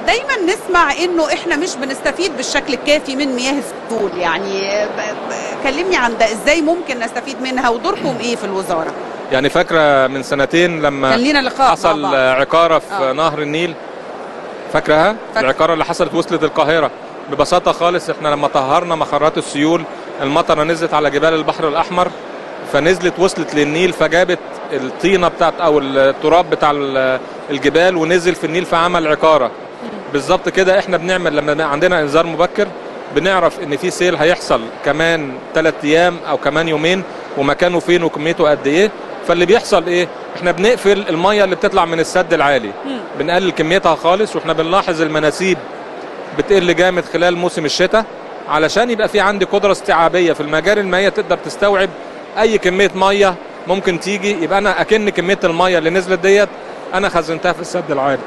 دايما نسمع انه احنا مش بنستفيد بالشكل الكافي من مياه السيول يعني ب- ب- كلمني عن ده ازاي ممكن نستفيد منها ودوركم ايه في الوزاره يعني فاكره من سنتين لما كان لينا لقاء حصل مع بعض. عقاره في آه. نهر النيل فاكرها فاكرة. العقاره اللي حصلت وصلت القاهره ببساطه خالص احنا لما طهرنا مخرات السيول المطره نزلت على جبال البحر الاحمر فنزلت وصلت للنيل فجابت الطينه بتاعت او التراب بتاع ال- الجبال ونزل في النيل فعمل عقاره بالظبط كده احنا بنعمل لما بقى عندنا انذار مبكر بنعرف ان في سيل هيحصل كمان ثلاث ايام او كمان يومين ومكانه فين وكميته قد ايه فاللي بيحصل ايه احنا بنقفل الميه اللي بتطلع من السد العالي مم. بنقلل كميتها خالص واحنا بنلاحظ المناسيب بتقل جامد خلال موسم الشتاء علشان يبقى في عندي قدره استيعابيه في المجاري المائيه تقدر تستوعب اي كميه ميه ممكن تيجي يبقى انا اكن كميه الميه اللي نزلت ديت انا خزنتها في السد العالي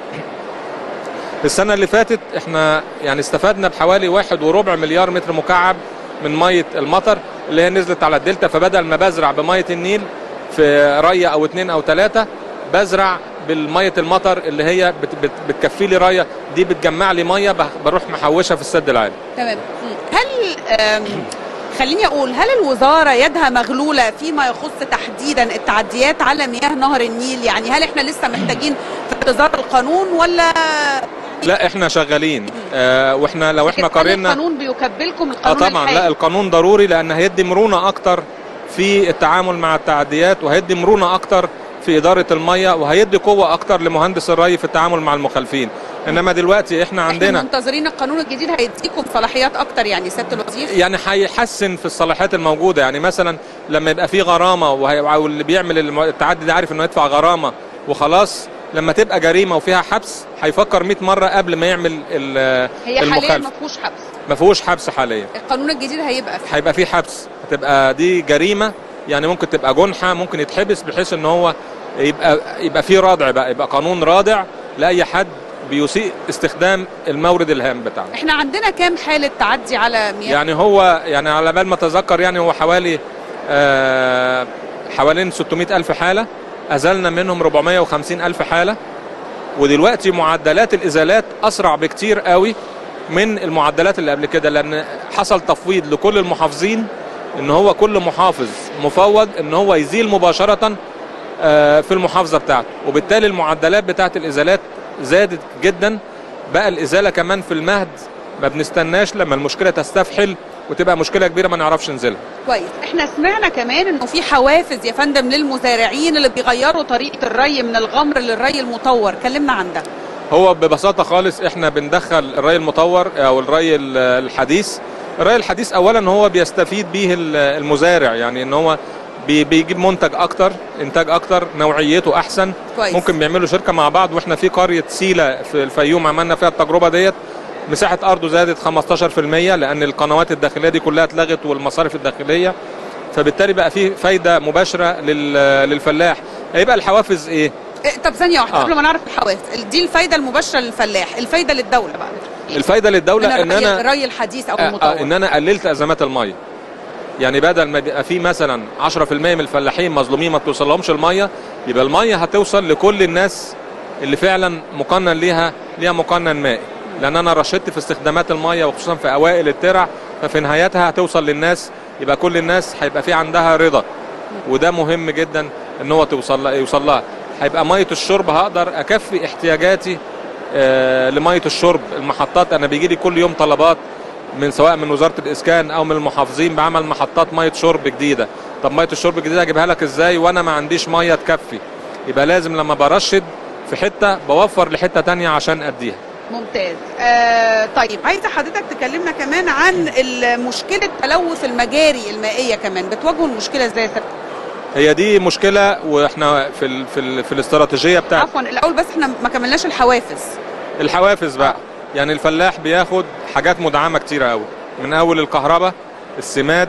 السنه اللي فاتت احنا يعني استفدنا بحوالي واحد وربع مليار متر مكعب من ميه المطر اللي هي نزلت على الدلتا فبدل ما بزرع بميه النيل في ريه او اتنين او ثلاثه بزرع بالميه المطر اللي هي بت بت بتكفي لي ريه دي بتجمع لي ميه بح- بروح محوشها في السد العالي تمام مم. هل آم، خليني اقول هل الوزاره يدها مغلوله فيما يخص تحديدا التعديات على مياه نهر النيل يعني هل احنا لسه محتاجين في انتظار القانون ولا لا احنا شغالين آه واحنا لو احنا هل قارنا القانون بيكبلكم اه القانون طبعا الحالي؟ لا القانون ضروري لان هيدي مرونه اكتر في التعامل مع التعديات وهيدي مرونه اكتر في اداره الميه وهيدي قوه اكتر لمهندس الري في التعامل مع المخالفين انما دلوقتي احنا احنا عندنا منتظرين القانون الجديد هيديكم صلاحيات اكتر يعني سياده الوزير يعني هيحسن في الصلاحيات الموجوده يعني مثلا لما يبقى في غرامه وهي- واللي بيعمل الم- التعدي ده عارف انه يدفع غرامه وخلاص لما تبقى جريمه وفيها حبس هيفكر 100 مره قبل ما يعمل ال- هي حاليا المخالفه ما فيهوش حبس ما فيهوش حبس حاليا القانون الجديد هيبقى فيه هيبقى في حبس هتبقى دي جريمه يعني ممكن تبقى جنحه ممكن يتحبس بحيث ان هو يبقى يبقى في رادع بقى يبقى قانون رادع لاي حد بيسيء استخدام المورد الهام بتاعه احنا عندنا كام حاله تعدي على مياه يعني هو يعني على بال ما اتذكر يعني هو حوالي آه حوالين 600 ألف حالة أزلنا منهم 450 ألف حالة ودلوقتي معدلات الإزالات أسرع بكتير قوي من المعدلات اللي قبل كده لأن حصل تفويض لكل المحافظين إن هو كل محافظ مفوض إن هو يزيل مباشرة آه، في المحافظة بتاعته وبالتالي المعدلات بتاعت الإزالات زادت جدا بقى الإزالة كمان في المهد ما بنستناش لما المشكلة تستفحل وتبقى مشكلة كبيرة ما نعرفش ننزلها كويس احنا سمعنا كمان انه في حوافز يا فندم للمزارعين اللي بيغيروا طريقه الري من الغمر للري المطور كلمنا عن ده هو ببساطة خالص احنا بندخل الري المطور او الري ال- الحديث الري الحديث اولا هو بيستفيد به ال- المزارع يعني ان هو بي- بيجيب منتج اكتر انتاج اكتر نوعيته احسن كويس. ممكن بيعملوا شركة مع بعض واحنا في قرية سيلة في الفيوم عملنا فيها التجربة ديت مساحة ارضه زادت 15% لان القنوات الداخلية دي كلها اتلغت والمصارف الداخلية فبالتالي بقى في فايدة مباشرة لل- للفلاح هيبقى الحوافز ايه إيه، طب ثانيه واحده آه. قبل ما نعرف الحوافز دي الفايده المباشره للفلاح الفايده للدوله بقى الفايدة من للدولة ان الري, انا الري الحديث او آه، المطور آه، ان انا قللت ازمات الميه يعني بدل ما يبقى في مثلا 10% من الفلاحين مظلومين ما توصلهمش الميه يبقى الميه هتوصل لكل الناس اللي فعلا مقنن ليها ليها مقنن مائي لان انا رشدت في استخدامات الميه وخصوصا في اوائل الترع ففي نهايتها هتوصل للناس يبقى كل الناس هيبقى في عندها رضا وده مهم جدا ان هو توصل لها يوصل لها هيبقى ميه الشرب هقدر اكفي احتياجاتي آه، لميه الشرب المحطات انا بيجي لي كل يوم طلبات من سواء من وزاره الاسكان او من المحافظين بعمل محطات ميه شرب جديده طب ميه الشرب الجديده اجيبها لك ازاي وانا ما عنديش ميه تكفي يبقى لازم لما برشد في حته بوفر لحته تانية عشان اديها ممتاز آه طيب عايزه حضرتك تكلمنا كمان عن مشكله تلوث المجاري المائيه كمان بتواجهوا المشكله ازاي يا سيادة؟ هي دي مشكله واحنا في ال في, ال في الاستراتيجيه بتاعت عفوا الاول بس احنا ما كملناش الحوافز الحوافز بقى يعني الفلاح بياخد حاجات مدعمه كتيره قوي من اول الكهرباء السماد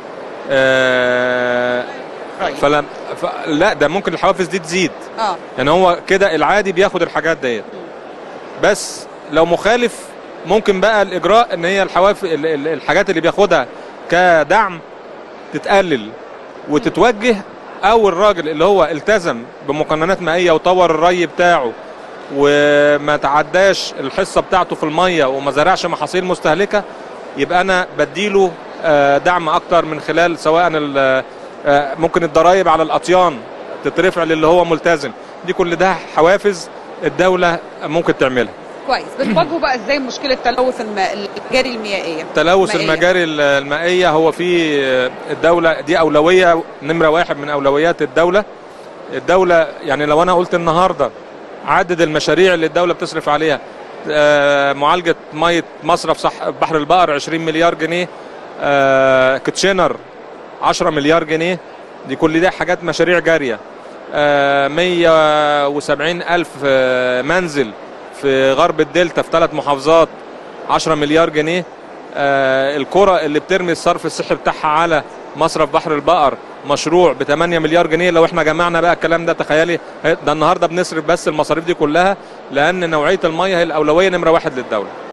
آه فلا ف... لا ده ممكن الحوافز دي تزيد اه يعني هو كده العادي بياخد الحاجات ديت بس لو مخالف ممكن بقى الاجراء ان هي الحواف ال- ال- الحاجات اللي بياخدها كدعم تتقلل وتتوجه او الراجل اللي هو التزم بمقننات مائيه وطور الري بتاعه وما تعداش الحصه بتاعته في الميه وما زرعش محاصيل مستهلكه يبقى انا بديله آه، دعم اكتر من خلال سواء ال- آه، ممكن الضرائب على الاطيان تترفع للي هو ملتزم دي كل ده حوافز الدوله ممكن تعملها كويس بتواجهوا بقى ازاي مشكله تلوث الم- المجاري الميائيه تلوث المائية. المجاري المائيه هو في الدوله دي اولويه نمره واحد من اولويات الدوله الدوله يعني لو انا قلت النهارده عدد المشاريع اللي الدوله بتصرف عليها آه، معالجه ميه مصرف صح بحر البقر 20 مليار جنيه آه، كتشينر 10 مليار جنيه دي كل دي حاجات مشاريع جاريه آه، 170 الف آه، منزل في غرب الدلتا في ثلاث محافظات 10 مليار جنيه آه، القرى اللي بترمي الصرف الصحي بتاعها على مصرف بحر البقر مشروع ب 8 مليار جنيه لو احنا جمعنا بقى الكلام ده تخيلي ده النهارده بنصرف بس المصاريف دي كلها لان نوعيه الميه هي الاولويه نمره واحد للدوله